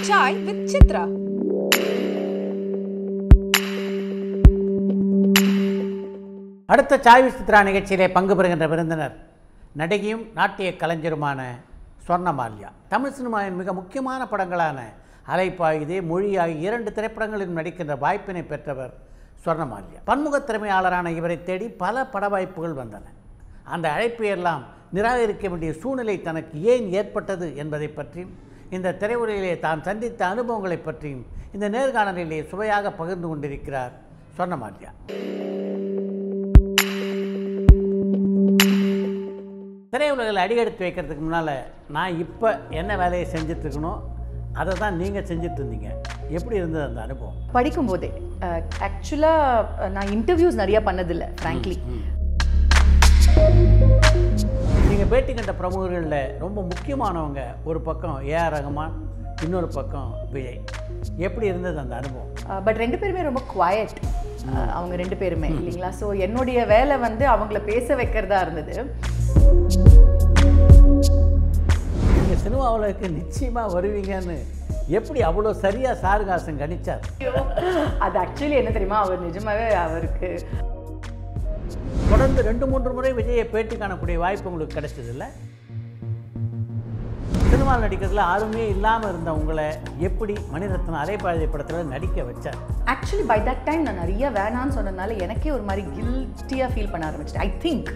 Chai with Chitra. அடுத்த சாய் சித்ரா நிகழ்ச்சியிலே பங்கு பெறுகின்ற விருந்தினர் நடிகையும் நாட்டிய கலைஞருமான சொர்ணமால்யா தமிழ் சினிமாவின் மிக முக்கியமான படங்களான அலைப்பாயுதே மொழியாகி இரண்டு திரைப்படங்களிலும் நடிக்கின்ற வாய்ப்பினை பெற்றவர் சொர்ணமால்யா பன்முகத் திறமையாளரான இவரை தேடி பல பட வாய்ப்புகள் வந்தன அந்த அழைப்பை எல்லாம் நிராகரிக்க வேண்டிய சூழ்நிலை தனக்கு ஏன் ஏற்பட்டது என்பதை பற்றியும் இந்த திரையுலகிலே தான் சந்தித்த அனுபவங்களை பற்றியும் இந்த நேர்காணலிலே சுவையாக பகிர்ந்து கொண்டிருக்கிறார் சொர்ணமால்யா திரையுலகில் அடியெடுத்து வைக்கிறதுக்கு முன்னால் நான் இப்போ என்ன வேலையை செஞ்சுட்டு இருக்கணும் அதை தான் நீங்கள் செஞ்சுட்டு இருந்தீங்க எப்படி இருந்தது அந்த அனுபவம் படிக்கும்போதே ஆக்சுவலாக நான் இன்டர்வியூஸ் நிறைய பண்ணதில்லை ஃப்ராங்க்லி நீங்கள் பேட்டி கண்ட பிரமுகர்களில் ரொம்ப முக்கியமானவங்க ஒரு பக்கம் ஏஆர் ரஹ்மான் இன்னொரு பக்கம் விஜய் எப்படி இருந்தது அந்த அனுபவம் பட் ரெண்டு பேருமே ரொம்ப குவாய்ட் அவங்க ரெண்டு பேருமே இல்லைங்களா ஸோ என்னுடைய வேலை வந்து அவங்கள பேச வைக்கிறதா இருந்தது நீங்கள் சினிமாவுலக்கு நிச்சயமாக வருவீங்கன்னு எப்படி அவ்வளோ சரியாக சாருகாசன் கணிச்சார் அது ஆக்சுவலி என்ன தெரியுமா அவர் நிஜமாவே அவருக்கு தொடர்ந்து ரெண்டு மூன்று முறை விஜயை பேட்டி காணக்கூடிய வாய்ப்பு உங்களுக்கு கிடைச்சதில்ல சினிமாவில் நடிக்கிறதுல ஆர்வமே இல்லாமல் இருந்த உங்களை எப்படி மணிரத்னம் அரைப்பாதை படத்தில் நடிக்க வச்சார் ஆக்சுவலி பை தட் டைம் நான் நிறைய வேணான்னு சொன்னதுனால எனக்கே ஒரு மாதிரி கில்ட்டியாக ஃபீல் பண்ண ஆரம்பிச்சிட்டேன் ஐ திங்க்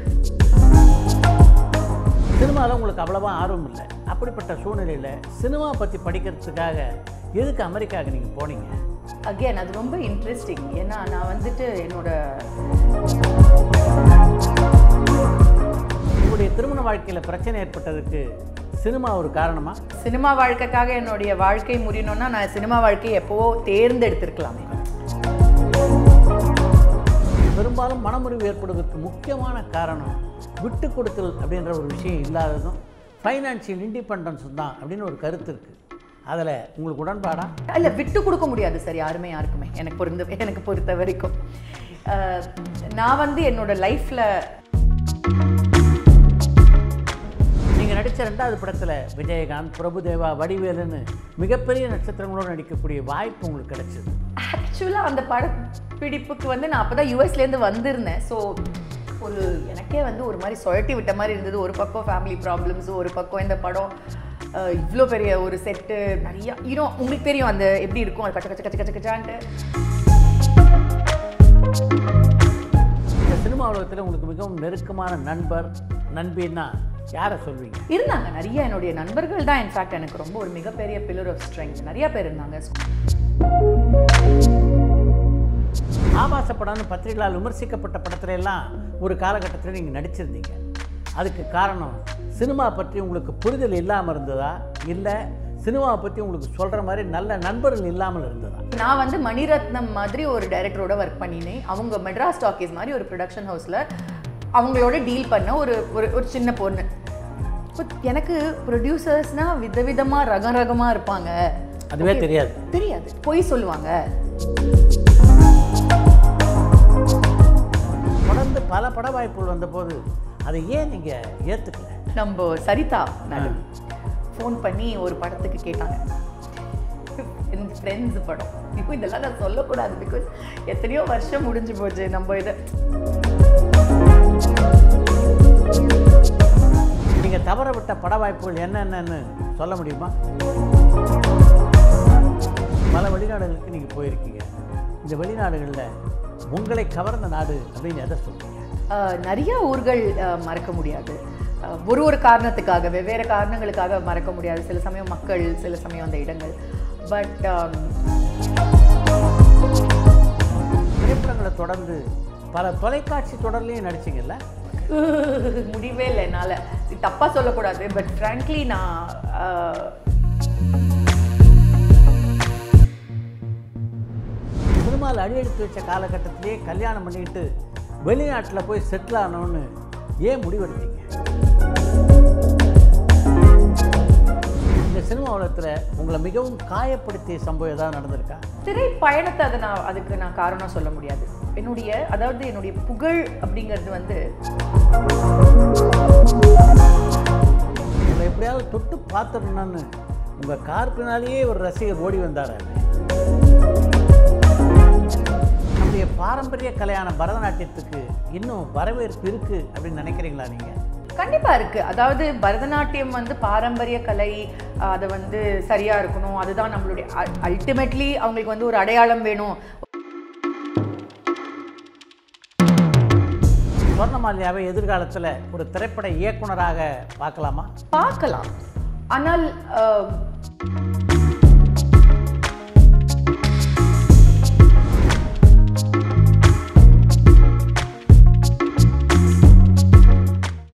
சினிமாவில் உங்களுக்கு அவ்வளவா ஆர்வம் இல்லை அப்படிப்பட்ட சூழ்நிலையில் சினிமா பற்றி படிக்கிறதுக்காக எதுக்கு அமெரிக்காவுக்கு நீங்கள் போனீங்க அகேன் அது ரொம்ப இன்ட்ரெஸ்டிங் ஏன்னா நான் வந்துட்டு என்னோட உங்களுடைய திருமண வாழ்க்கையில் பிரச்சனை ஏற்பட்டதுக்கு சினிமா ஒரு காரணமா சினிமா வாழ்க்கைக்காக என்னுடைய வாழ்க்கை முடியணும்னா நான் சினிமா வாழ்க்கையை எப்போவோ தேர்ந்தெடுத்திருக்கலாமே பெரும்பாலும் மனமுறிவு ஏற்படுவதற்கு முக்கியமான காரணம் விட்டு கொடுத்தல் அப்படின்ற ஒரு விஷயம் இல்லாததும் ஃபைனான்சியல் இண்டிபெண்டன்ஸும் தான் அப்படின்னு ஒரு கருத்து இருக்குது அதில் உங்களுக்கு உடன்பாடா இல்லை விட்டு கொடுக்க முடியாது சார் யாருமே யாருக்குமே எனக்கு பொருந்த எனக்கு பொறுத்த வரைக்கும் அஹ், நான் வந்து என்னோட லைஃப்பில் நீங்கள் நடித்த ரெண்டாவது படத்தில் விஜயகாந்த் பிரபுதேவா வடிவேலுன்னு மிகப்பெரிய நட்சத்திரங்களோடு நடிக்கக்கூடிய வாய்ப்பு உங்களுக்கு கிடைச்சது ஆக்சுவலாக அந்த படப்பிடிப்புக்கு வந்து நான் அப்போ தான் யூஎஸ்லேருந்து வந்திருந்தேன் ஸோ ஒரு எனக்கே வந்து ஒரு மாதிரி சுழட்டி விட்ட மாதிரி இருந்தது ஒரு பக்கம் ஃபேமிலி ப்ராப்ளம்ஸ் ஒரு பக்கம் இந்த படம் இவ்வளோ பெரிய ஒரு செட்டு நிறையா ஈரோ உங்களுக்கு தெரியும் அந்த எப்படி இருக்கும் அது கச்ச கச்ச கச்ச கச்ச கச்சான்ட்டு இந்த சினிமா உலகத்தில் உங்களுக்கு மிகவும் நெருக்கமான நண்பர் நண்பின்னா யாரை சொல்வீங்க இருந்தாங்க நிறைய என்னுடைய நண்பர்கள் தான் இன்ஃபேக்ட் எனக்கு ரொம்ப ஒரு மிகப்பெரிய பில்லர் ஆஃப் ஸ்ட்ரெங்க் நிறைய பேர் இருந்தாங்க ஆபாச படம்னு பத்திரிகைகளால் விமர்சிக்கப்பட்ட படத்துல எல்லாம் ஒரு காலகட்டத்தில் நீங்கள் நடிச்சிருந்தீங்க அதுக்கு காரணம் சினிமா பற்றி உங்களுக்கு புரிதல் இல்லாமல் இருந்ததா இல்லை சினிமாவை பற்றி உங்களுக்கு சொல்கிற மாதிரி நல்ல நண்பர்கள் இல்லாமல் இருந்ததா நான் வந்து மணிரத்னம் மாதிரி ஒரு டைரக்டரோட ஒர்க் பண்ணினேன் அவங்க மெட்ராஸ் டாக்கீஸ் மாதிரி ஒரு ப்ரொடக்ஷன் ஹவுஸில் அவங்களோட டீல் பண்ண ஒரு ஒரு ஒரு சின்ன பொண்ணு But எனக்கு ப்ரொடியூசர்ஸ்னால் விதவிதமாக ரகம் ரகமாக இருப்பாங்க அதுவே தெரியாது தெரியாது பொய் சொல்லுவாங்க தொடர்ந்து பல பட வாய்ப்புகள் வந்தபோது அதை ஏன் நீங்கள் ஏற்றுக்கல நம்ம சரிதா மேடம் ஃபோன் பண்ணி ஒரு படத்துக்கு கேட்டாங்க என் ஃப்ரெண்ட்ஸ் படம் இப்போ இதெல்லாம் நான் சொல்லக்கூடாது பிகாஸ் எத்தனையோ வருஷம் முடிஞ்சு போச்சு நம்ம இதை நீங்கள் தவற விட்ட பட வாய்ப்புகள் என்னென்னு சொல்ல முடியுமா பல வெளிநாடுகளுக்கு நீங்கள் போயிருக்கீங்க இந்த வெளிநாடுகளில் உங்களை கவர்ந்த நாடு அப்படின்னு எதை சொல்றீங்க ஆஹ், நிறைய ஊர்கள் ஆஹ், மறக்க முடியாது ஆஹ், ஒரு ஒரு காரணத்துக்காக வெவ்வேறு காரணங்களுக்காக மறக்க முடியாது சில சமயம் மக்கள் சில சமயம் அந்த இடங்கள் பட் திரைப்படங்களை தொடர்ந்து பல தொலைக்காட்சி தொடர்லையும் நடிச்சிங்கல்ல முடிவே இல்லை என்னால் தப்பாக சொல்லக்கூடாது பட் ஃப்ராங்க்லி நான் ஆஹ், சினிமாவில் அடியெடுத்து வச்ச காலகட்டத்திலேயே கல்யாணம் பண்ணிக்கிட்டு வெளிநாட்டில் போய் செட்டில் ஆனோன்னு ஏன் முடிவெடுத்தீங்க இந்த சினிமா உலகத்தில் உங்களை மிகவும் காயப்படுத்திய சம்பவம் ஏதாவது நடந்திருக்கா திரை பயணத்தை அதை நான் அதுக்கு நான் காரணம் சொல்ல முடியாது என்னுடைய அதாவது என்னுடைய புகழ் அப்படிங்கிறது வந்து உங்களை எப்படியாவது தொட்டு பார்த்துடணும்னு உங்கள் கார் பின்னாலேயே ஒரு ரசிகர் ஓடி வந்தார் நம்முடைய பாரம்பரிய கலையான பரதநாட்டியத்துக்கு இன்னும் வரவேற்பு இருக்குது அப்படின்னு நினைக்கிறீங்களா நீங்கள் கண்டிப்பா இருக்கு அதாவது பரதநாட்டியம் வந்து பாரம்பரிய கலை அஹ், அது வந்து சரியா இருக்கணும் அதுதான் நம்மளுடைய அல்டிமேட்லி அவங்களுக்கு வந்து ஒரு அடையாளம் வேணும் சொர்ணமால்யாவை எதிர்காலத்தில் ஒரு திரைப்பட இயக்குனராக பார்க்கலாமா பார்க்கலாம் ஆனால் அஹ்,